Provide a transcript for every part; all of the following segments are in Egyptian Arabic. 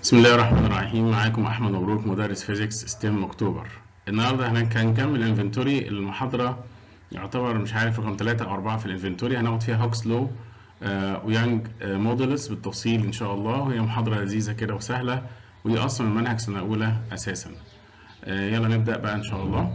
بسم الله الرحمن الرحيم معاكم احمد مبروك مدرس فيزيكس ستيم اكتوبر النهارده هن- هنكمل انفنتوري المحاضره يعتبر مش عارف رقم 3 او 4 في الانفنتوري هناخد فيها هوكس لو ويانج مودلز بالتفصيل ان شاء الله وهي محاضره لذيذه كده وسهله ودي اصلا من منهج سنه اولى اساسا آه، يلا نبدا بقى ان شاء الله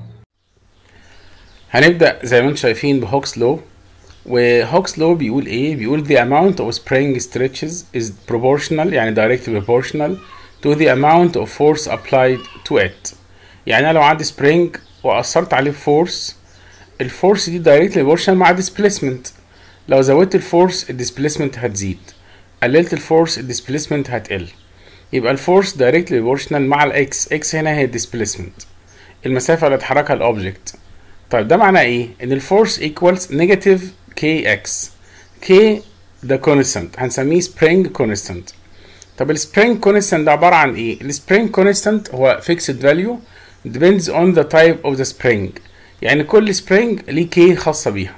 هنبدا زي ما انتم شايفين بهوكس لو وهوكس لو بيقول ايه بيقول the amount of spring stretches is proportional يعني directly proportional to the amount of force applied to it يعني انا لو عندي spring واثرت عليه force الفورس دي directly proportional مع displacement لو زودت الفورس الديسبيسمنت هتزيد قللت الفورس الديسبيسمنت هتقل يبقى الفورس directly proportional مع الاكس اكس هنا هي الديسبيسمنت المسافه اللي اتحركها الاوبجكت طيب ده معناه ايه ان الفورس equals negative kx k ده constant هنسميه spring constant طب السبرينج كونستانت ده عباره عن ايه السبرينج كونستانت هو fixed value depends on the type of the spring يعني كل سبرينج ليه كي خاصه بيها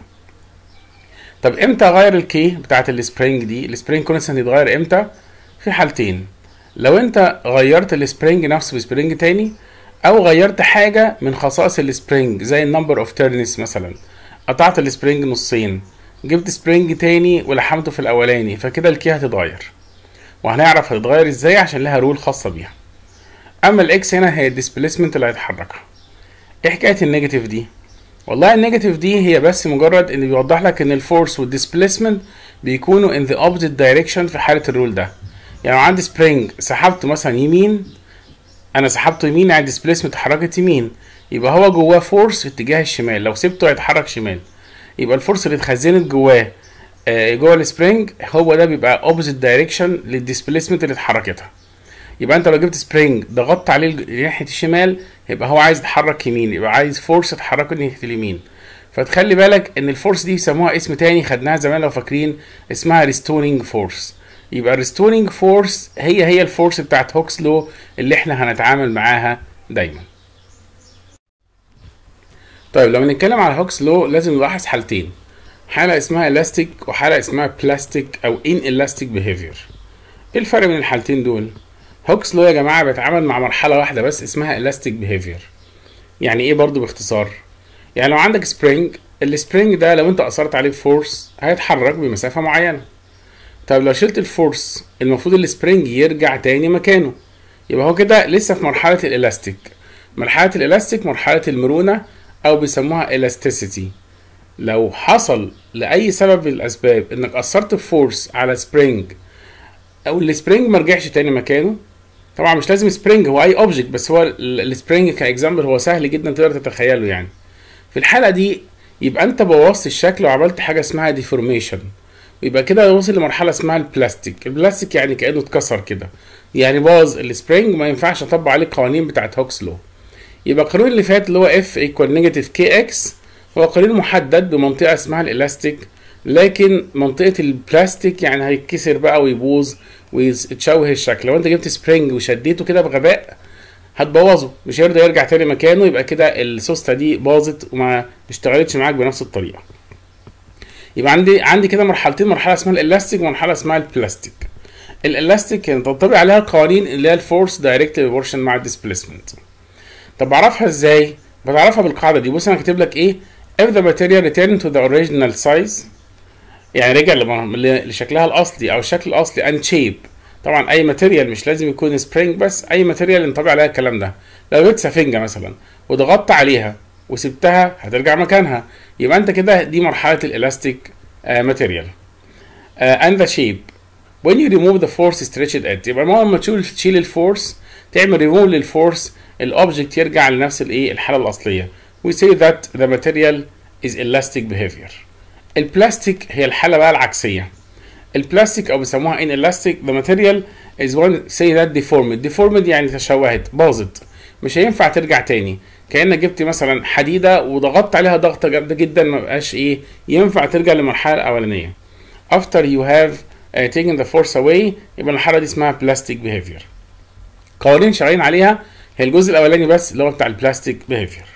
طب امتى اغير الكي بتاعت السبرينج دي السبرينج كونستانت يتغير امتى في حالتين لو انت غيرت السبرينج نفسه بسبرينج تاني او غيرت حاجه من خصائص السبرينج زي النمبر اوف تيرنس مثلا قطعت السبرينج نصين جبت سبرينج تاني ولحمته في الاولاني فكده الكي هتتغير وهنعرف هتتغير ازاي عشان لها رول خاصه بيها اما الاكس هنا هي الديسبيسمنت اللي هيتحركها ايه حكايه النيجاتيف دي والله النيجاتيف دي هي بس مجرد ان بيوضح لك ان الفورس والديسبيسمنت بيكونوا in the opposite direction في حاله الرول ده يعني لو عندي سبرينج سحبته مثلا يمين انا سحبته يمين يعني الديسبيسمنت اتحركت يمين يبقى هو جواه فورس في اتجاه الشمال لو سبته هيتحرك شمال يبقى الفورس اللي اتخزنت جواه آه، جوه السبرينج هو ده بيبقى اوبوزيت دايركشن للديسبيسمنت اللي اتحركتها يبقى انت لو جبت سبرينج ضغطت عليه الج- ناحيه الشمال يبقى هو عايز يتحرك يمين يبقى عايز فورس تحركه ناحيه اليمين فتخلي بالك ان الفورس دي بيسموها اسم تاني خدناها زمان لو فاكرين اسمها ريستورينج فورس يبقى ريستورينج فورس هي هي الفورس بتاعت هوكس لو اللي احنا هنتعامل معاها دايما طيب لما نتكلم على هوكس لو لازم نلاحظ حالتين حالة اسمها elastic وحالة اسمها بلاستيك أو in elastic behavior ايه الفرق بين الحالتين دول؟ هوكس لو يا جماعة بيتعامل مع مرحلة واحدة بس اسمها elastic behavior يعني ايه برضو باختصار؟ يعني لو عندك سبرينج السبرينج ده لو انت اثرت عليه بفورس هيتحرك بمسافة معينة طب لو شلت الفورس المفروض السبرينج يرجع تاني مكانه يبقى هو كده لسه في مرحلة الالاستيك مرحلة الالاستيك مرحلة المرونة او بيسموها elasticity لو حصل لأي سبب من الأسباب إنك أثرت بفورس على سبرينج أو السبرينج ما رجعش تاني مكانه طبعا مش لازم سبرينج هو أي أوبجكت بس هو ال- السبرينج كإكزامبل هو سهل جدا تقدر تتخيله يعني في الحالة دي يبقى أنت بوظت الشكل وعملت حاجة اسمها ديفورميشن ويبقى كده وصل لمرحلة اسمها البلاستيك البلاستيك يعني كأنه اتكسر كده يعني باظ السبرينج ما ينفعش أطبق عليه القوانين بتاعت هوكس لو يبقى القانون اللي فات اللي هو F equal negative KX هو قانون محدد بمنطقة اسمها الإلاستيك لكن منطقة البلاستيك يعني هيتكسر بقى ويبوظ ويتشوه الشكل لو انت جبت سبرينج وشديته كده بغباء هتبوظه مش هيرضى يرجع تاني مكانه يبقى كده السوسته دي باظت وما اشتغلتش معاك بنفس الطريقة يبقى عندي عندي كده مرحلتين مرحلة اسمها الإلاستيك ومرحلة اسمها البلاستيك الإلاستيك يعني تنطبق عليها القوانين اللي هي الفورس دايركتلي بروبورشن مع الديسبيسمنت طب بعرفها ازاي؟ بتعرفها بالقاعدة دي بص انا كاتب لك ايه if the material return to the original size يعني رجع لم- ل- لشكلها الاصلي او الشكل الاصلي and shape طبعا اي ماتيريال مش لازم يكون سبرينج بس اي ماتيريال ينطبق عليها الكلام ده لو جبت سفنجة مثلا وضغطت عليها وسبتها هترجع مكانها يبقى انت كده دي مرحلة الالاستيك ماتيريال and the shape when you remove the force stretched at يبقى المهم لما تشيل تشيل الفورس تعمل ريموف للفورس الاوبجكت يرجع لنفس الايه الحاله الاصليه we say that the material is elastic behavior البلاستيك هي الحاله بقى العكسيه البلاستيك او بيسموها in elastic the material is one say that deformed deformed يعني تشوهت باظت مش هينفع ترجع تاني كانك جبت مثلا حديده وضغطت عليها ضغطه جامده جدا ما بقاش ايه ينفع ترجع للمرحله الاولانيه after you have uh, taken the force away يبقى الحاله دي اسمها plastic behavior قوانين شغالين عليها هي الجزء الاولاني بس اللي هو بتاع البلاستيك behavior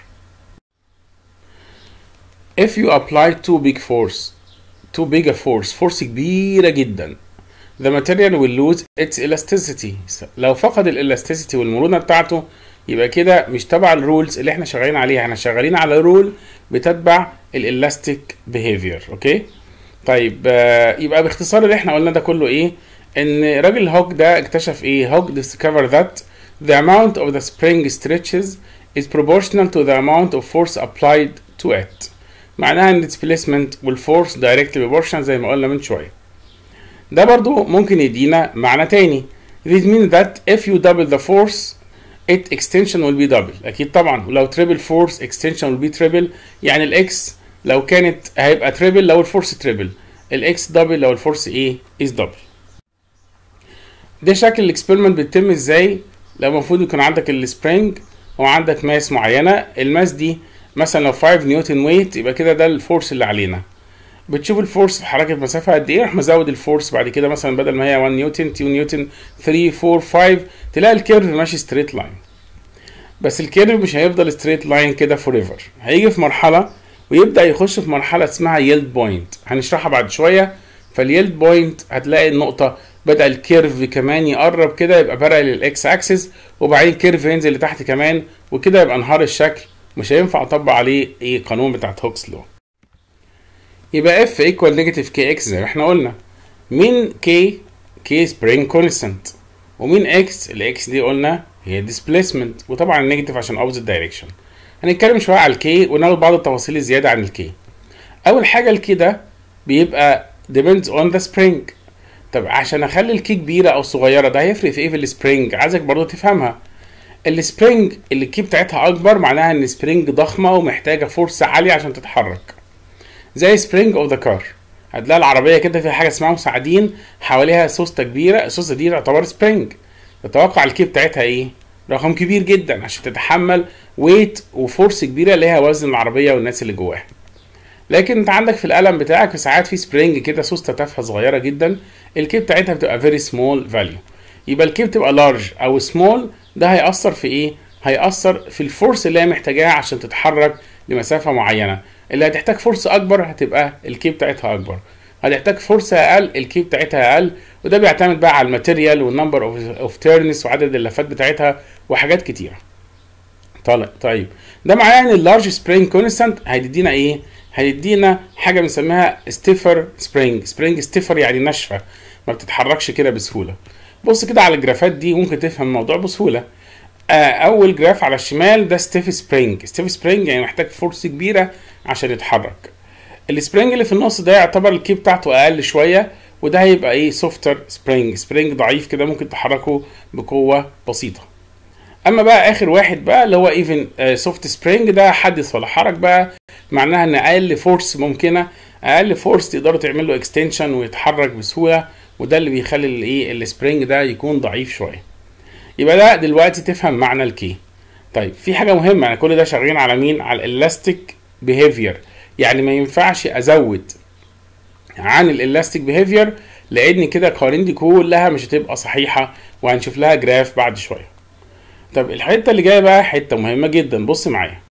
if you apply too big force too big a force force كبيرة جدا the material will lose its elasticity لو فقد الالاستيسيتي والمرونة بتاعته يبقى كده مش تبع الرولز اللي احنا شغالين عليها احنا شغالين على رول بتتبع الالاستيك بيهيفير اوكي طيب آه يبقى باختصار اللي احنا قلنا ده كله ايه ان راجل هوك ده اكتشف ايه هوك discovered that the amount of the spring stretches is proportional to the amount of force applied to it معناها ان displacement والفورس directly proportional زي ما قلنا من شويه ده برضو ممكن يدينا معنى تاني this means that if you double the force it extension will be double اكيد طبعا ولو triple force extension will be triple يعني الاكس لو كانت هيبقى triple لو الفورس triple الاكس دبل لو الفورس ايه is double ده شكل الاكسبيرمنت بيتم ازاي لو المفروض يكون عندك السبرينج وعندك ماس معينه الماس دي مثلا لو 5 نيوتن ويت يبقى كده ده الفورس اللي علينا بتشوف الفورس في حركه مسافه قد ايه راح مزود الفورس بعد كده مثلا بدل ما هي 1 نيوتن 2 نيوتن 3 4 5 تلاقي الكيرف ماشي ستريت لاين بس الكيرف مش هيفضل ستريت لاين كده فور ايفر هيجي في مرحله ويبدا يخش في مرحله اسمها يلد بوينت هنشرحها بعد شويه فاليلد بوينت هتلاقي النقطه بدا الكيرف كمان يقرب كده يبقى بارل للاكس اكسس وبعدين كيرف ينزل لتحت كمان وكده يبقى انهار الشكل مش هينفع اطبق عليه ايه قانون بتاعت هوكس لو يبقى اف ايكوال نيجاتيف كي اكس زي ما احنا قلنا مين كي كي سبرينج كونستانت ومين اكس الاكس دي قلنا هي ديسبيسمنت وطبعا النيجاتيف عشان اوبزيت دايركشن هنتكلم شويه على الكي وناخد بعض التفاصيل الزياده عن الكي اول حاجه الكي ده بيبقى depends on the spring طب عشان اخلي الكي كبيره او صغيره ده هيفرق في ايه في السبرينج عايزك برضو تفهمها السبرينج اللي الكي بتاعتها اكبر معناها ان السبرينج ضخمه ومحتاجه فرصه عاليه عشان تتحرك زي سبرينج اوف ذا كار هتلاقي العربيه كده في حاجه اسمها مساعدين حواليها سوسته كبيره السوسته دي تعتبر سبرينج تتوقع الكي بتاعتها ايه رقم كبير جدا عشان تتحمل ويت وفورس كبيره اللي هي وزن العربيه والناس اللي جواها لكن انت عندك في القلم بتاعك في ساعات في سبرينج كده سوسته تافهه صغيره جدا الكي بتاعتها بتبقى فيري سمول فاليو يبقى الكي بتبقى لارج او سمول ده هيأثر في ايه؟ هيأثر في الفورس اللي هي محتاجاها عشان تتحرك لمسافه معينه اللي هتحتاج فورس اكبر هتبقى الكي بتاعتها اكبر هتحتاج فرصه اقل الكي بتاعتها اقل وده بيعتمد بقى على الماتيريال والنمبر اوف تيرنس وعدد اللفات بتاعتها وحاجات كتيره طيب ده معناه ان اللارج سبرينج كونستانت هيدينا ايه هيدينا حاجه بنسميها ستيفر سبرينج سبرينج ستيفر يعني ناشفه ما بتتحركش كده بسهوله بص كده على الجرافات دي ممكن تفهم الموضوع بسهوله آه اول جراف على الشمال ده ستيف سبرينج ستيف سبرينج يعني محتاج فورس كبيره عشان يتحرك السبرينج اللي في النص ده يعتبر الكي بتاعته اقل شويه وده هيبقى ايه سوفتر سبرينج سبرينج ضعيف كده ممكن تحركه بقوه بسيطه اما بقى اخر واحد بقى اللي هو ايفن سوفت سبرينج ده حدث ولا حرج بقى معناها ان اقل فورس ممكنه اقل فورس تقدروا تعمل له اكستنشن ويتحرك بسهوله وده اللي بيخلي الايه السبرينج ده يكون ضعيف شويه يبقى ده دلوقتي تفهم معنى الكي طيب في حاجه مهمه انا كل ده شغالين على مين على الالاستيك بيهيفير يعني ما ينفعش ازود عن الالاستيك بيهيفير لان كده القوانين دي كلها مش هتبقى صحيحه وهنشوف لها جراف بعد شويه طب الحته اللي جايه بقى حته مهمه جدا بص معايا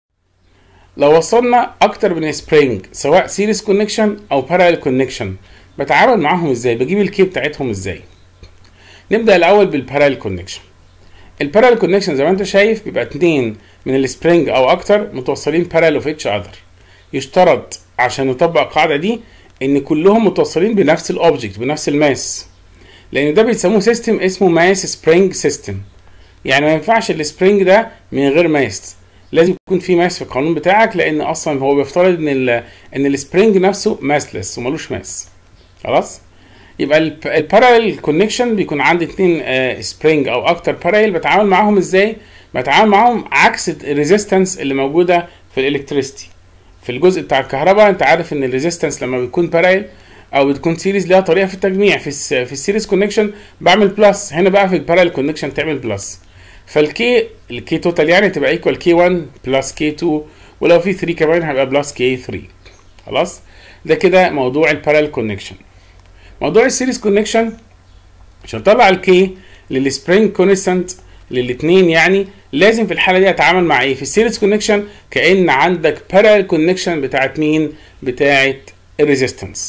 لو وصلنا اكتر من سبرينج سواء سيريس كونكشن او بارallel كونكشن بتعامل معاهم ازاي بجيب الكي بتاعتهم ازاي نبدا الاول بالبارallel كونكشن البارallel كونكشن زي ما انت شايف بيبقى اتنين من السبرينج او اكتر متوصلين بارallel اوف اتش اذر يشترط عشان نطبق القاعده دي ان كلهم متوصلين بنفس الاوبجكت بنفس الماس لان ده بيسموه سيستم اسمه ماس سبرينج سيستم يعني ما ينفعش السبرينج ده من غير ماس لازم يكون في ماس في القانون بتاعك لان اصلا هو بيفترض ان ال ان السبرينج نفسه ماسلس وملوش ماس خلاص يبقى البارallel كونكشن بيكون عندي اتنين سبرينج او اكتر بارallel بتعامل معاهم ازاي بتعامل معاهم عكس الريزيستنس اللي موجوده في الالكتريستي في الجزء بتاع الكهرباء انت عارف ان الريزيستنس لما بيكون بارallel او بتكون سيريز ليها طريقه في التجميع في في السيريز كونكشن بعمل بلس هنا بقى في البارallel كونكشن تعمل بلس فالكي الكي توتال يعني تبقى ايكوال كي 1 بلس كي 2 ولو في 3 كمان هيبقى بلس كي 3 خلاص ده كده موضوع البارallel كونكشن موضوع السيريز كونكشن عشان اطلع الكي للسبرينج كونستانت للاثنين يعني لازم في الحاله دي اتعامل مع ايه في السيريز كونكشن كان عندك بارallel كونكشن بتاعت مين بتاعت الريزيستنس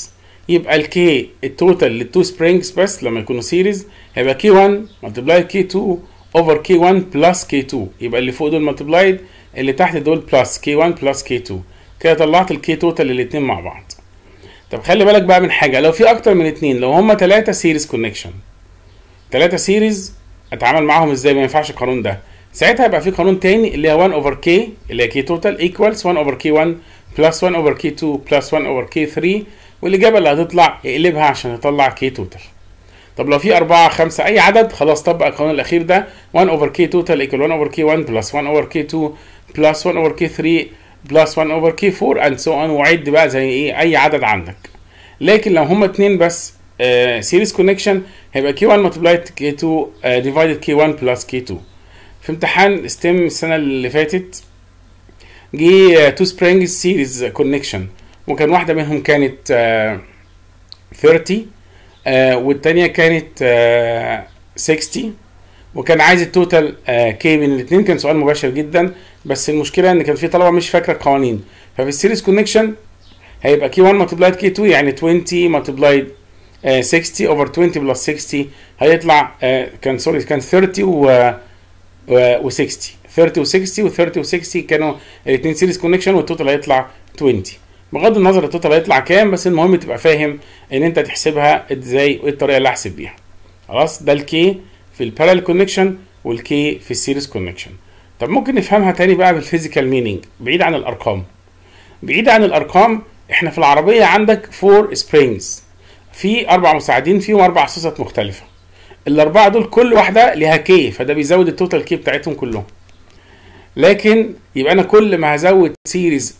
يبقى الكي التوتال للتو سبرينجز بس لما يكونوا سيريز هيبقى كي 1 ملتبلاي كي 2 اوفر كي 1 بلس كي 2 يبقى اللي فوق دول ملتبلايد اللي تحت دول بلس كي 1 بلس كي 2 كده طلعت الكي توتال للاتنين مع بعض طب خلي بالك بقى من حاجه لو في اكتر من اتنين لو هما ثلاثه سيريز كونكشن ثلاثه سيريز اتعامل معاهم ازاي ما ينفعش القانون ده ساعتها يبقى في قانون تاني اللي هي 1 اوفر كي اللي هي كي توتال ايكوالز 1 اوفر كي 1 بلس 1 اوفر كي 2 بلس 1 اوفر كي 3 والاجابه اللي هتطلع اقلبها عشان تطلع كي توتال طب لو في 4 5 اي عدد خلاص طبق القانون الاخير ده 1 اوفر كي توتال ايكوال 1 اوفر كي 1 بلس 1 اوفر كي 2 بلس 1 اوفر كي 3 بلس 1 اوفر كي 4 اند سو اون وعد بقى زي ايه اي عدد عندك لكن لو هما اتنين بس سيريز كونكشن هيبقى كي 1 ملتبلايد كي 2 ديفايدد كي 1 بلس كي 2 في امتحان ستيم السنه اللي فاتت جه تو سبرينجز سيريز كونكشن وكان واحده منهم كانت آه 30 آه والتانيه كانت آه 60 وكان عايز التوتال كي من الاثنين كان سؤال مباشر جدا بس المشكله ان كان في طلبه مش فاكره القوانين ففي السيريز كونكشن هيبقى كي 1 ملتبلايد كي 2 يعني 20 ملتبلايد 60 اوفر 20 بلس 60 هيطلع آه كان سوري كان 30 و و 60 30 و 60 و 30 و 60 كانوا الاثنين سيريز كونكشن والتوتال هيطلع 20 بغض النظر التوتال هيطلع كام بس المهم تبقى فاهم ان انت تحسبها ازاي وايه الطريقه اللي احسب بيها خلاص ده الكي في البارallel كونكشن والكي في السيريز كونكشن طب ممكن نفهمها تاني بقى بالفيزيكال مينينج بعيد عن الارقام بعيد عن الارقام احنا في العربيه عندك فور سبرينجز في اربع مساعدين فيهم اربع صوصات مختلفه الاربعه دول كل واحده ليها كي فده بيزود التوتال كي بتاعتهم كلهم لكن يبقى انا كل ما هزود سيريز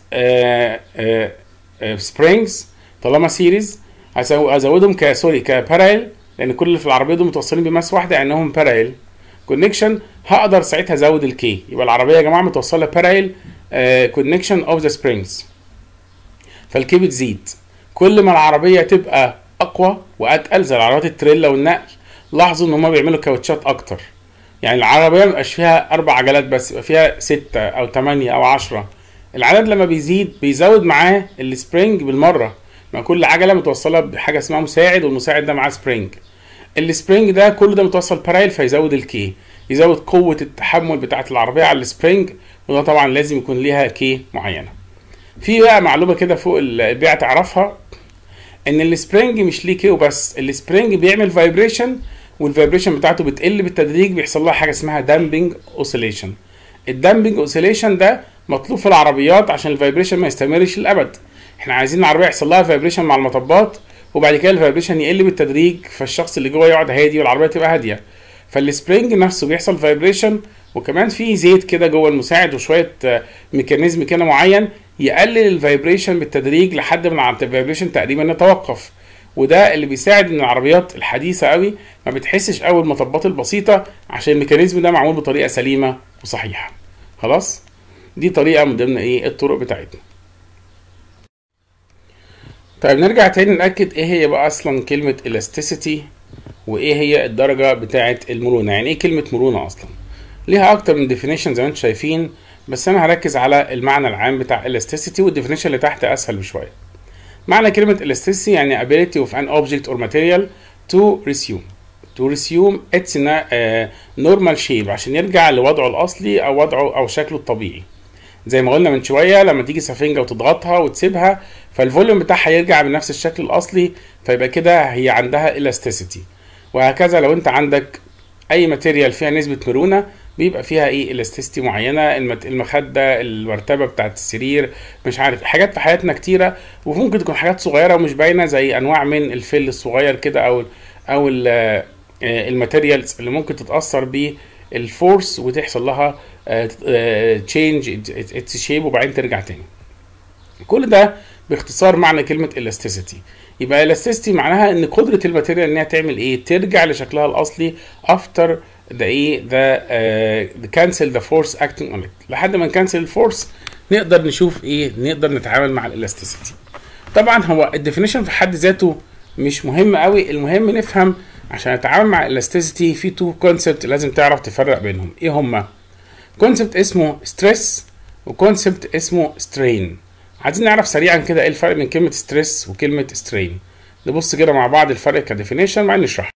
سبرينجز طالما سيريز هزودهم ك سوري كبارال لان كل اللي في العربيه دول متوصلين بماس واحده يعني هم بارال كونكشن هقدر ساعتها ازود الكي يبقى العربيه يا جماعه متوصله بارال كونكشن اوف ذا سبرينجز فالكي بتزيد كل ما العربيه تبقى اقوى واتقل زي العربيات التريلا والنقل لاحظوا ان هم بيعملوا كاوتشات اكتر يعني العربيه مبقاش فيها اربع عجلات بس يبقى فيها ستة او تمانية او عشرة العدد لما بيزيد بيزود معاه السبرينج بالمره ما كل عجله متوصله بحاجه اسمها مساعد والمساعد ده معاه سبرينج السبرينج ده كل ده متوصل بارايل فيزود الكي يزود قوه التحمل بتاعه العربيه على السبرينج وده طبعا لازم يكون ليها كي معينه في بقى معلومه كده فوق البيع تعرفها ان السبرينج مش ليه كي وبس السبرينج بيعمل فايبريشن والفايبريشن بتاعته بتقل بالتدريج بيحصل لها حاجه اسمها دامبنج اوسيليشن الدامبنج اوسيليشن ده مطلوب في العربيات عشان الفايبريشن ما يستمرش للابد احنا عايزين العربيه يحصل لها فايبريشن مع المطبات وبعد كده الفايبريشن يقل بالتدريج فالشخص اللي جوه يقعد هادي والعربيه تبقى هاديه فالسبرينج نفسه بيحصل فايبريشن وكمان في زيت كده جوه المساعد وشويه ميكانيزم كده معين يقلل الفايبريشن بالتدريج لحد ما الفايبريشن تقريبا يتوقف وده اللي بيساعد ان العربيات الحديثه قوي ما بتحسش قوي المطبات البسيطه عشان الميكانيزم ده معمول بطريقه سليمه وصحيحه خلاص دي طريقه من ضمن ايه الطرق بتاعتنا طيب نرجع تاني نأكد ايه هي بقى اصلا كلمة elasticity وايه هي الدرجة بتاعة المرونة يعني ايه كلمة مرونة اصلا ليها اكتر من definition زي ما انتم شايفين بس انا هركز على المعنى العام بتاع elasticity والديفينيشن اللي تحت اسهل بشوية معنى كلمة elasticity يعني ability of an object or material to resume to resume its normal shape عشان يرجع لوضعه الاصلي او وضعه او شكله الطبيعي زي ما قلنا من شويه لما تيجي سفنجه وتضغطها وتسيبها فالفوليوم بتاعها يرجع بنفس الشكل الاصلي فيبقى كده هي عندها الاستيسيتي وهكذا لو انت عندك اي ماتيريال فيها نسبه مرونه بيبقى فيها ايه الاستيستي معينه المخده المرتبه بتاعت السرير مش عارف حاجات في حياتنا كتيره وممكن تكون حاجات صغيره ومش باينه زي انواع من الفل الصغير كده او او الماتيريالز اللي ممكن تتاثر بيه الفورس وتحصل لها تشينج اتس شيب وبعدين ترجع تاني كل ده باختصار معنى كلمة elasticity يبقى elasticity معناها ان قدرة الماتيريال انها تعمل ايه ترجع لشكلها الاصلي after the ايه the, uh, the cancel the force acting on it لحد ما نكنسل الفورس نقدر نشوف ايه نقدر نتعامل مع الالاستيسيتي طبعا هو الديفينيشن في حد ذاته مش مهم قوي المهم نفهم عشان نتعامل مع الالاستيسيتي في تو كونسبت لازم تعرف تفرق بينهم ايه هما كونسبت اسمه ستريس وكونسبت اسمه سترين عايزين نعرف سريعا كده ايه الفرق بين كلمه ستريس وكلمه سترين نبص كده مع بعض الفرق كديفينيشن مع نشرح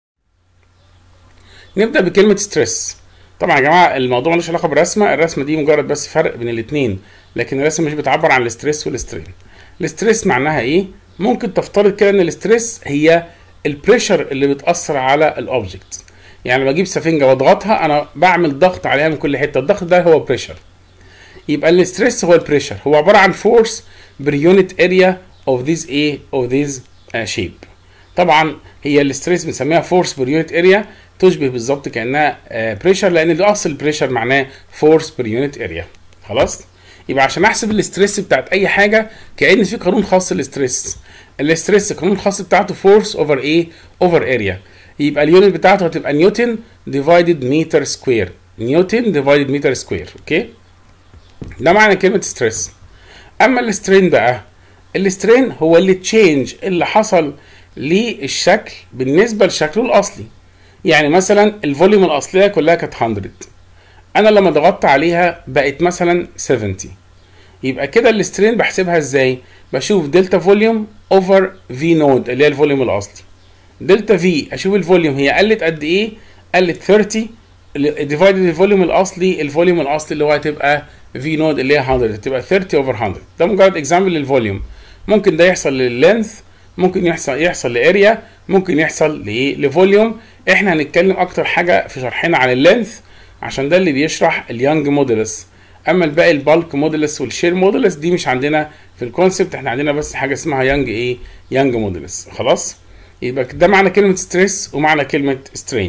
نبدا بكلمه ستريس طبعا يا جماعه الموضوع ملوش علاقه بالرسمه الرسمه دي مجرد بس فرق بين الاثنين لكن الرسمه مش بتعبر عن الاستريس والسترين الاستريس معناها ايه ممكن تفترض كده ان الاستريس هي البريشر اللي بتاثر على الاوبجكت يعني لما اجيب سفنجه واضغطها انا بعمل ضغط عليها من كل حته الضغط ده هو بريشر يبقى الاستريس هو البريشر هو عباره عن فورس بير يونت اريا اوف ذيز ايه اوف ذيز شيب طبعا هي الاستريس بنسميها فورس بير يونت اريا تشبه بالظبط كانها بريشر لان الاصل البريشر معناه فورس بير يونت اريا خلاص يبقى عشان احسب الاستريس بتاعت اي حاجه كان في قانون خاص للاستريس الاستريس القانون الخاص بتاعته فورس اوفر ايه اوفر اريا يبقى اليونت بتاعته هتبقى نيوتن ديفايدد متر سكوير نيوتن ديفايدد متر سكوير اوكي ده معنى كلمه ستريس اما السترين بقى السترين هو اللي تشينج اللي حصل للشكل بالنسبه لشكله الاصلي يعني مثلا الفوليوم الاصليه كلها كانت 100 انا لما ضغطت عليها بقت مثلا 70 يبقى كده السترين بحسبها ازاي بشوف دلتا فوليوم اوفر في نود اللي هي الفوليوم الاصلي دلتا في اشوف الفوليوم هي قلت قد ايه قلت 30 ديفايدد الفوليوم الاصلي الفوليوم الاصلي اللي هو هتبقى في نود اللي هي 100 تبقى 30 اوفر 100 ده مجرد اكزامبل للفوليوم ممكن ده يحصل لللينث ممكن يحصل يحصل لاريا ممكن يحصل لايه لفوليوم احنا هنتكلم اكتر حاجه في شرحنا عن اللينث عشان ده اللي بيشرح اليانج موديلس اما الباقي البالك موديلس والشير موديلس دي مش عندنا في الكونسبت احنا عندنا بس حاجه اسمها يانج ايه يانج موديلس خلاص يبقى ده معنى كلمه ستريس ومعنى كلمه سترين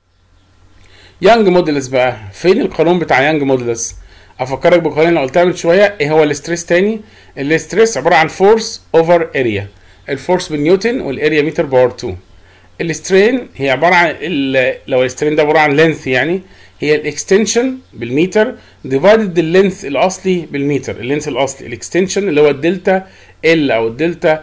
يانج موديلس بقى فين القانون بتاع يانج موديلس افكرك بالقانون اللي قلتها من شويه ايه هو الاستريس تاني الاستريس عباره عن فورس اوفر اريا الفورس بالنيوتن والاريا متر باور 2 السترين هي عباره عن لو السترين ده عباره عن لينث يعني هي الاكستنشن بالمتر ديفايدد اللينث الاصلي بالمتر اللينث الاصلي الاكستنشن اللي هو الدلتا ال او الدلتا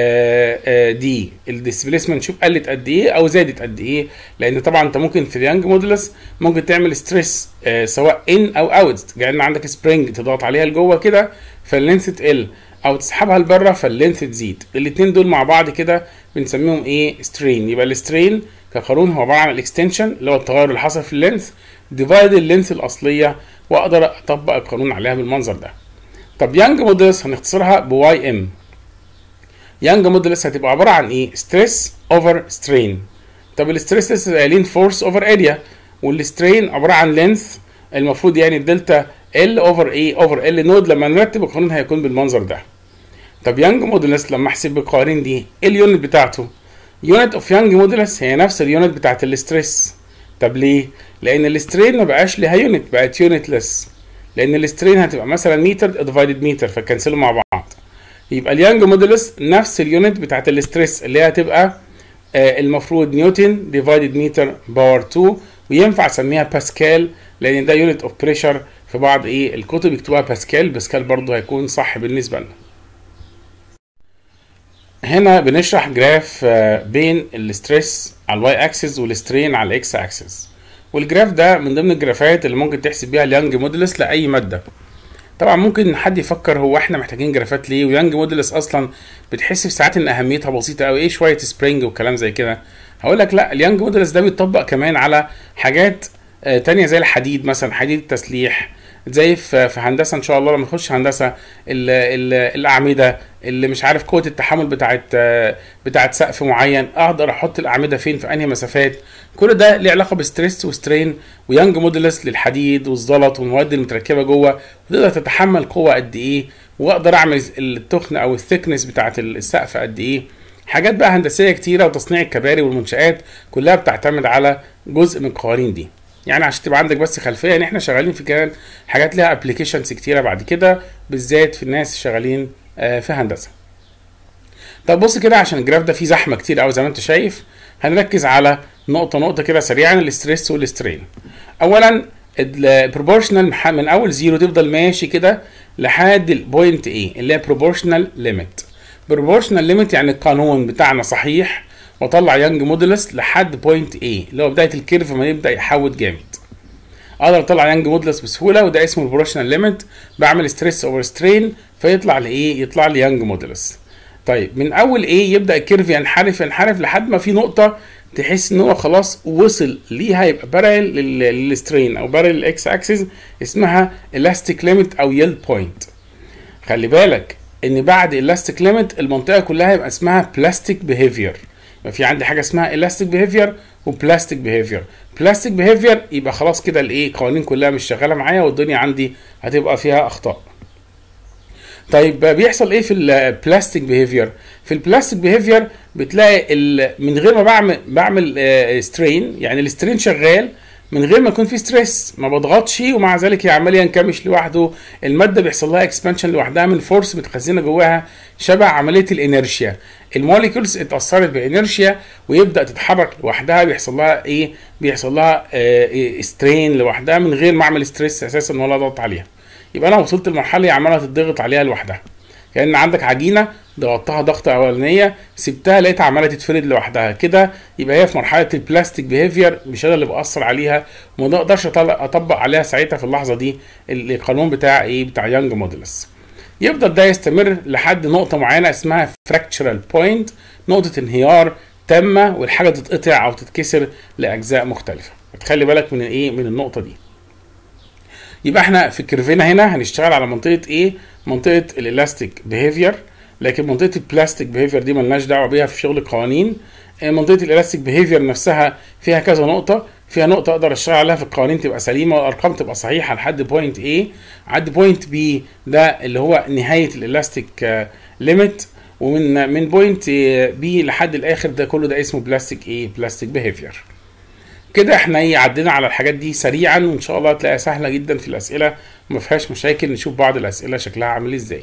دي الديسبيسمنت شوف قلت قد ايه او زادت قد ايه لان طبعا انت ممكن في اليانج مودولس ممكن تعمل ستريس سواء ان او اوت كان عندك سبرينج تضغط عليها لجوه كده فاللينث تقل او تسحبها لبره فاللينث تزيد الاثنين دول مع بعض كده بنسميهم ايه سترين يبقى السترين كقانون هو عباره عن الاكستنشن اللي هو التغير اللي حصل في اللينث ديفايد اللينث الاصليه واقدر اطبق القانون عليها بالمنظر ده طب يانج مودولس هنختصرها بواي ام يانج مودولس هتبقى عباره عن ايه ستريس اوفر سترين طب الستريس لسه قايلين فورس اوفر اريا والسترين عباره عن لينث المفروض يعني الدلتا ال اوفر ايه اوفر ال نود لما نرتب القانون هيكون بالمنظر ده طب يانج مودولس لما احسب القوانين دي ايه اليونت بتاعته يونت اوف يانج مودولس هي نفس اليونت بتاعت الاستريس طب ليه لان السترين ما بقاش ليها يونت بقت يونتلس لان السترين هتبقى مثلا متر ديفايدد متر فكنسلوا مع بعض يبقى اليانج مودولس نفس اليونت بتاعت الاستريس اللي هي هتبقى آه المفروض نيوتن ديفايدد متر باور 2 وينفع اسميها باسكال لان ده يونت اوف بريشر في بعض ايه الكتب يكتبوها باسكال باسكال برضه هيكون صح بالنسبه لنا هنا بنشرح جراف بين الستريس على الواي اكسس والسترين على الاكس اكسس والجراف ده من ضمن الجرافات اللي ممكن تحسب بيها اليانج مودولس لاي ماده طبعا ممكن حد يفكر هو احنا محتاجين جرافات ليه ويانج مودولس اصلا بتحس في ساعات ان اهميتها بسيطه قوي ايه شويه سبرينج وكلام زي كده هقول لك لا اليانج مودولس ده بيتطبق كمان على حاجات تانية زي الحديد مثلا حديد التسليح زي في في هندسه ان شاء الله لما نخش هندسه ال ال الاعمده اللي مش عارف قوه التحمل بتاعت بتاعت سقف معين اقدر احط الاعمده فين في انهي مسافات كل ده ليه علاقه بستريس وسترين ويانج مودولس للحديد والزلط والمواد المتركبه جوه وتقدر تتحمل قوه قد ايه واقدر اعمل التخن او الثيكنس بتاعت السقف قد ايه حاجات بقى هندسيه كتيره وتصنيع الكباري والمنشات كلها بتعتمد على جزء من القوانين دي يعني عشان تبقى عندك بس خلفيه ان احنا شغالين في كمان حاجات ليها ابلكيشنز كتيره بعد كده بالذات في الناس شغالين في هندسه طب بص كده عشان الجراف ده فيه زحمه كتير قوي زي ما انت شايف هنركز على نقطه نقطه كده سريعا الاستريس والسترين اولا البروبورشنال من اول زيرو تفضل ماشي كده لحد البوينت ايه اللي هي بروبورشنال ليميت بروبورشنال ليميت يعني القانون بتاعنا صحيح واطلع يانج مودولس لحد بوينت A اللي هو بدايه الكيرف ما يبدا يحود جامد اقدر اطلع يانج مودولس بسهوله وده اسمه البروبورشنال ليميت بعمل ستريس اوفر سترين فيطلع لايه يطلع لي يانج مودولس طيب من اول ايه يبدا الكيرف ينحرف ينحرف لحد ما في نقطه تحس ان هو خلاص وصل ليها يبقى بارل للسترين او بارل الاكس اكسس اسمها elastic limit او يل بوينت خلي بالك ان بعد elastic limit المنطقه كلها يبقى اسمها plastic behavior يبقى في عندي حاجه اسمها elastic behavior وبلاستيك behavior بلاستيك behavior يبقى خلاص كده الايه القوانين كلها مش شغاله معايا والدنيا عندي هتبقى فيها اخطاء طيب بيحصل ايه في البلاستيك بيهيفير في البلاستيك بيهيفير بتلاقي من غير ما بعمل بعمل سترين يعني السترين شغال من غير ما يكون في ستريس ما بضغطش ومع ذلك هي عمال ينكمش لوحده الماده بيحصل لها اكسبانشن لوحدها من فورس متخزنه جواها شبه عمليه الانرشيا الموليكولز اتاثرت بانرشيا ويبدا تتحرك لوحدها بيحصل لها ايه بيحصل لها اه سترين لوحدها من غير ما اعمل ستريس اساسا ولا اضغط عليها يبقى انا وصلت لمرحله هي عماله تضغط عليها لوحدها كان عندك عجينه ضغطتها ضغطه اولانيه سبتها لقيتها عماله تتفرد لوحدها كده يبقى هي في مرحله البلاستيك بيهيفير مش انا اللي باثر عليها وما اقدرش اطبق عليها ساعتها في اللحظه دي القانون بتاع ايه بتاع يانج مودولس يفضل ده يستمر لحد نقطه معينه اسمها فراكتشرال بوينت نقطه انهيار تامه والحاجه تتقطع او تتكسر لاجزاء مختلفه تخلي بالك من ايه من النقطه دي يبقى احنا في كيرفنا هنا هنشتغل على منطقه ايه منطقه الالاستيك بيهيفير لكن منطقه البلاستيك بيهيفير دي ملناش دعوه بيها في شغل القوانين منطقه الالاستيك بيهيفير نفسها فيها كذا نقطه فيها نقطه اقدر اشتغل عليها في القوانين تبقى سليمه والارقام تبقى صحيحه لحد بوينت A عند بوينت B ده اللي هو نهايه الالاستيك ليميت ومن من بوينت B لحد الاخر ده كله ده اسمه بلاستيك ايه بلاستيك بيهيفير كده احنا ايه عدينا على الحاجات دي سريعا وان شاء الله هتلاقيها سهله جدا في الاسئله وما فيهاش مشاكل نشوف بعض الاسئله شكلها عامل ازاي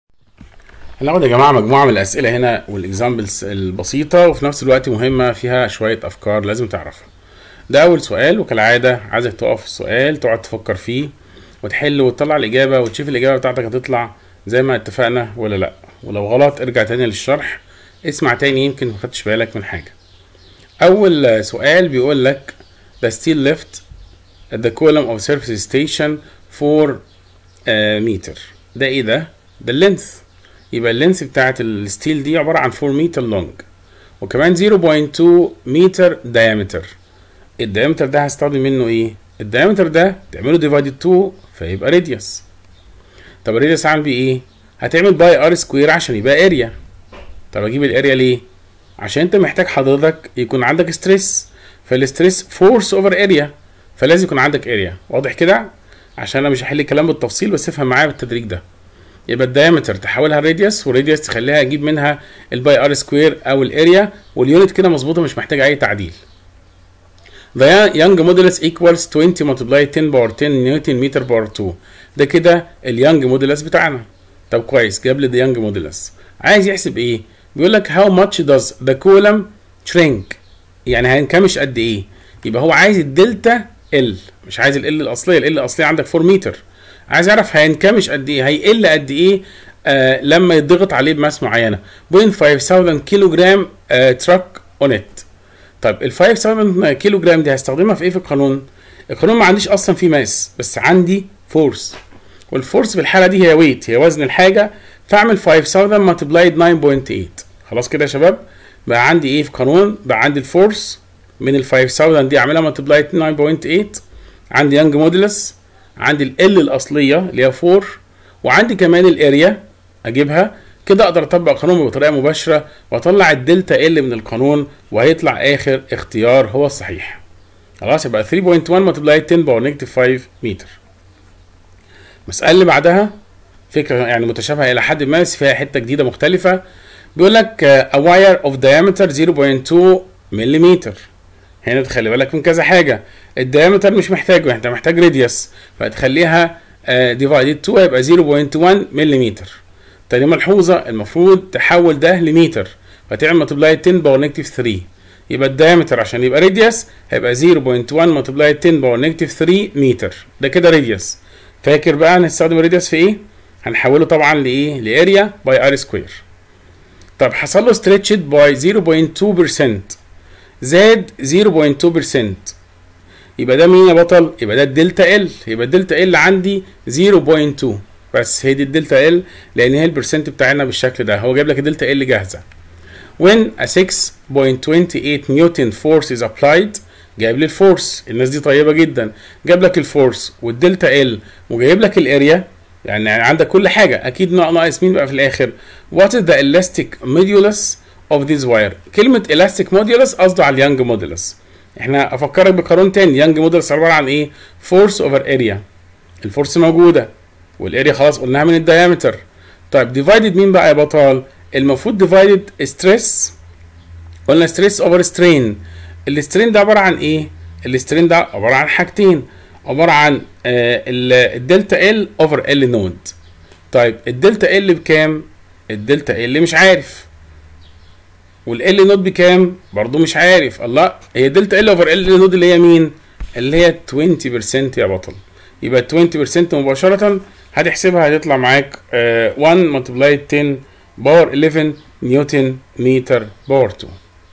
هناخد يا جماعه مجموعه من الاسئله هنا والاكزامبلز البسيطه وفي نفس الوقت مهمه فيها شويه افكار لازم تعرفها ده اول سؤال وكالعاده عايزك تقف في السؤال تقعد تفكر فيه وتحل وتطلع الاجابه وتشوف الاجابه بتاعتك هتطلع زي ما اتفقنا ولا لا ولو غلط ارجع تاني للشرح اسمع تاني يمكن ما خدتش بالك من حاجه اول سؤال بيقول لك the steel left the column of surface station 4 uh, meter ده ايه ده ده اللينث يبقى اللينث بتاعت الستيل دي عباره عن 4 متر لونج وكمان 0.2 متر diameter الدايمتر ده هستخدم منه ايه الدايمتر ده تعمله ديفايدد 2 فيبقى راديوس طب الراديوس عامل بيه ايه هتعمل باي ار سكوير عشان يبقى اريا طب اجيب الاريا ليه عشان انت محتاج حضرتك يكون عندك ستريس فالستريس فورس اوفر اريا فلازم يكون عندك اريا واضح كده عشان انا مش هحل الكلام بالتفصيل بس افهم معايا بالتدريج ده يبقى الدايمتر تحولها راديوس والراديوس تخليها اجيب منها الباي ار سكوير او الاريا واليونت كده مظبوطه مش محتاجه اي تعديل The young modulus equals 20 multiplied 10 باور 10 نيوتن متر باور 2 ده كده اليانج مودولس بتاعنا طب كويس جاب لي اليانج مودولس عايز يحسب ايه بيقول لك how much does the column shrink يعني هينكمش قد ايه يبقى هو عايز الدلتا ال مش عايز ال الاصليه ال الاصليه عندك 4 متر عايز يعرف هينكمش قد ايه هيقل قد ايه آه لما يضغط عليه بماس معينه 0.5000 كيلو جرام آه تراك اون ات طيب ال 5000 كيلو جرام دي هستخدمها في ايه في القانون القانون ما عنديش اصلا فيه ماس بس عندي فورس والفورس في الحاله دي هي ويت هي وزن الحاجه فاعمل 5000 ملتبلايد 9.8 خلاص كده يا شباب بقى عندي ايه في قانون بقى عندي الفورس من ال 5000 دي اعملها ملتبلايد 9.8 عندي يانج مودولس عندي ال ال الاصليه اللي هي 4 وعندي كمان الاريا اجيبها كده اقدر اطبق القانون بطريقه مباشره واطلع الدلتا ال من القانون وهيطلع اخر اختيار هو الصحيح خلاص يبقى 3.1 ملتبلايد 10 باور نيجاتيف 5 متر المساله اللي بعدها فكره يعني متشابهه الى حد ما بس فيها حته جديده مختلفه بيقول لك a wire of diameter 0.2 ملم هنا تخلي بالك من كذا حاجه الديامتر مش محتاجه انت محتاج راديوس فهتخليها ديفايدد 2 هيبقى 0.1 ملم تاني ملحوظه المفروض تحول ده لمتر فتعمل ملتبلاي 10 باور نيجاتيف 3 يبقى الدايمتر عشان يبقى راديوس هيبقى 0.1 ملتبلاي 10 باور نيجاتيف 3 متر ده كده راديوس فاكر بقى هنستخدم الراديوس في ايه؟ هنحوله طبعا لايه؟ لاريا باي ار سكوير طب حصل له ستريتشد باي 0.2% زاد 0.2% يبقى ده مين يا بطل؟ يبقى ده الدلتا ال يبقى الدلتا ال عندي 0.2 بس هي دي الدلتا ال لان هي البرسنت بتاعنا بالشكل ده هو جايب لك الدلتا ال جاهزه when a 6.28 نيوتن force is applied جايب لي الفورس الناس دي طيبه جدا جاب لك الفورس والدلتا ال وجايب لك الاريا يعني عندك كل حاجه اكيد ناقص مين بقى في الاخر what is the elastic modulus of this wire كلمه elastic modulus قصده على اليانج مودولس احنا افكرك بقانون تاني يانج مودولس عباره عن ايه فورس اوفر اريا الفورس موجوده والاريا خلاص قلناها من الدايمتر طيب ديفايدد مين بقى يا بطال المفروض ديفايدد ستريس قلنا ستريس اوفر سترين السترين ده عباره عن ايه السترين ده عباره عن حاجتين عباره عن آه الدلتا ال اوفر ال نود طيب الدلتا ال بكام الدلتا ال مش عارف والال نود بكام برضو مش عارف الله هي دلتا ال اوفر ال نود اللي هي مين اللي هي 20% يا بطل يبقى 20% مباشره هتحسبها هتطلع معاك آه 1 ملتبلاي 10 باور 11 نيوتن متر باور 2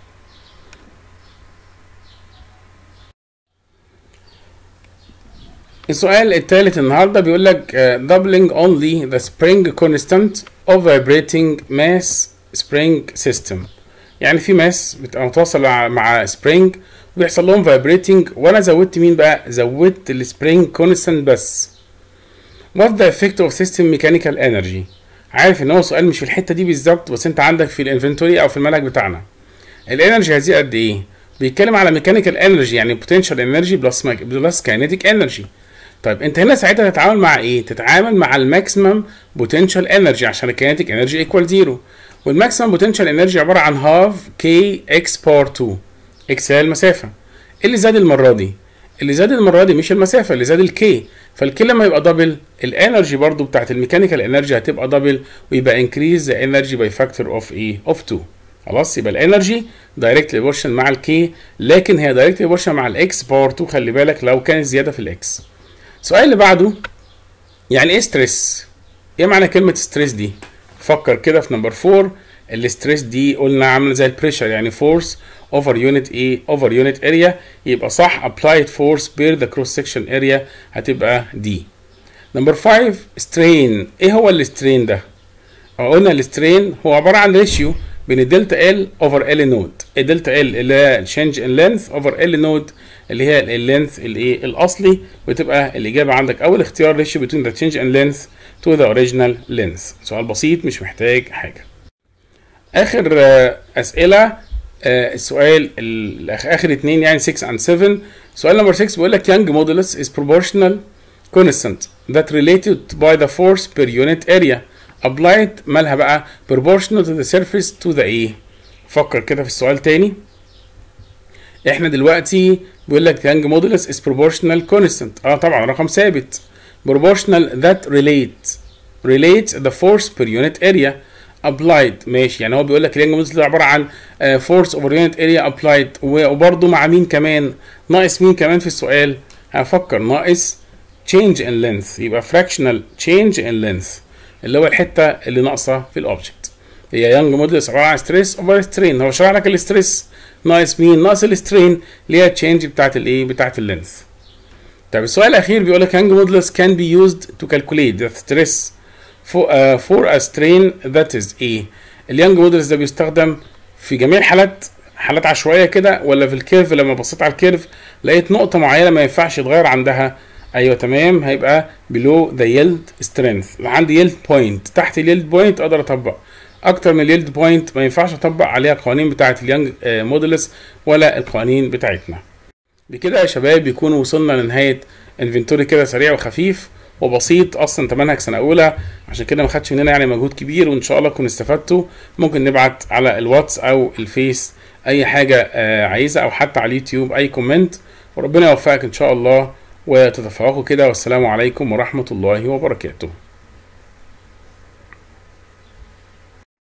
السؤال الثالث النهارده بيقول لك uh, doubling only the spring constant of vibrating mass spring system يعني في ماس بتبقى متواصله مع سبرينج وبيحصل لهم فايبريتنج وانا زودت مين بقى زودت السبرينج كونستانت بس what the effect of system mechanical energy عارف ان هو سؤال مش في الحته دي بالظبط بس انت عندك في الانفنتوري او في المنهج بتاعنا الانرجي هذه قد ايه بيتكلم على ميكانيكال انرجي يعني potential انرجي بلس بلس كاينيتيك انرجي طيب انت هنا ساعتها تتعامل مع ايه تتعامل مع الماكسيمم بوتنشال انرجي عشان الكينيتيك انرجي ايكوال زيرو والماكسيمم بوتنشال انرجي عباره عن هاف كي اكس باور 2 اكس هي المسافه اللي زاد المره دي اللي زاد المره دي مش المسافه اللي زاد الكي فالكي لما يبقى دبل الانرجي برضو بتاعت الميكانيكال انرجي هتبقى دبل ويبقى انكريز ذا انرجي باي فاكتور اوف ايه اوف 2 خلاص يبقى الانرجي دايركتلي بورشن مع الكي لكن هي دايركتلي بورشن مع الاكس باور 2 خلي بالك لو كانت زياده في الاكس السؤال اللي بعده يعني ايه ستريس ايه معنى كلمه ستريس دي فكر كده في نمبر 4 الستريس دي قلنا عامله زي البريشر يعني فورس اوفر يونت ايه اوفر يونت اريا يبقى صح applied force بير ذا كروس سكشن اريا هتبقى دي نمبر 5 سترين ايه هو السترين ده قلنا السترين هو عباره عن ريشيو بين الدلتا ال اوفر ال نود الدلتا ال اللي هي الشينج ان لينث اوفر ال نود اللي هي اللينث الايه الاصلي وتبقى الاجابه عندك اول اختيار ريشيو بين ذا تشينج ان لينث تو ذا اوريجينال لينث سؤال بسيط مش محتاج حاجه اخر اسئله السؤال اخر اتنين يعني 6 and 7 سؤال نمبر 6 بيقول لك young modulus is proportional constant that related by the force per unit area applied مالها بقى proportional to the surface to the ايه فكر كده في السؤال تاني احنا دلوقتي بيقول لك young modulus is proportional constant اه طبعا رقم ثابت proportional that relate relate the force per unit area applied ماشي يعني هو بيقول لك اليانج مودلس عباره عن فورس اوفر يونت اريا ابلايد وبرده مع مين كمان ناقص مين كمان في السؤال هفكر ناقص change in length يبقى fractional change in length اللي هو الحته اللي ناقصه في الاوبجكت هي يانج مودلس عباره عن ستريس اوفر سترين هو شرح لك الستريس ناقص مين ناقص السترين اللي هي تشينج بتاعت الايه بتاعت اللينث طب السؤال الاخير بيقول لك يانج مودلس can be used to calculate the stress for, uh, for a strain that is ايه اليانج مودلس ده بيستخدم في جميع الحالات حالات عشوائيه كده ولا في الكيرف لما بصيت على الكيرف لقيت نقطه معينه ما ينفعش يتغير عندها ايوه تمام هيبقى below the yield strength عندي yield point تحت اليلد بوينت اقدر اطبق اكتر من اليلد بوينت ما ينفعش اطبق عليها القوانين بتاعه اليانج مودلس ولا القوانين بتاعتنا بكده يا شباب يكون وصلنا لنهايه انفنتوري كده سريع وخفيف وبسيط اصلا انت منهج سنه اولى عشان كده ما خدش مننا يعني مجهود كبير وان شاء الله تكونوا استفدتوا ممكن نبعت على الواتس او الفيس اي حاجه آه عايزه او حتى على اليوتيوب اي كومنت وربنا يوفقك ان شاء الله وتتفوقوا كده والسلام عليكم ورحمه الله وبركاته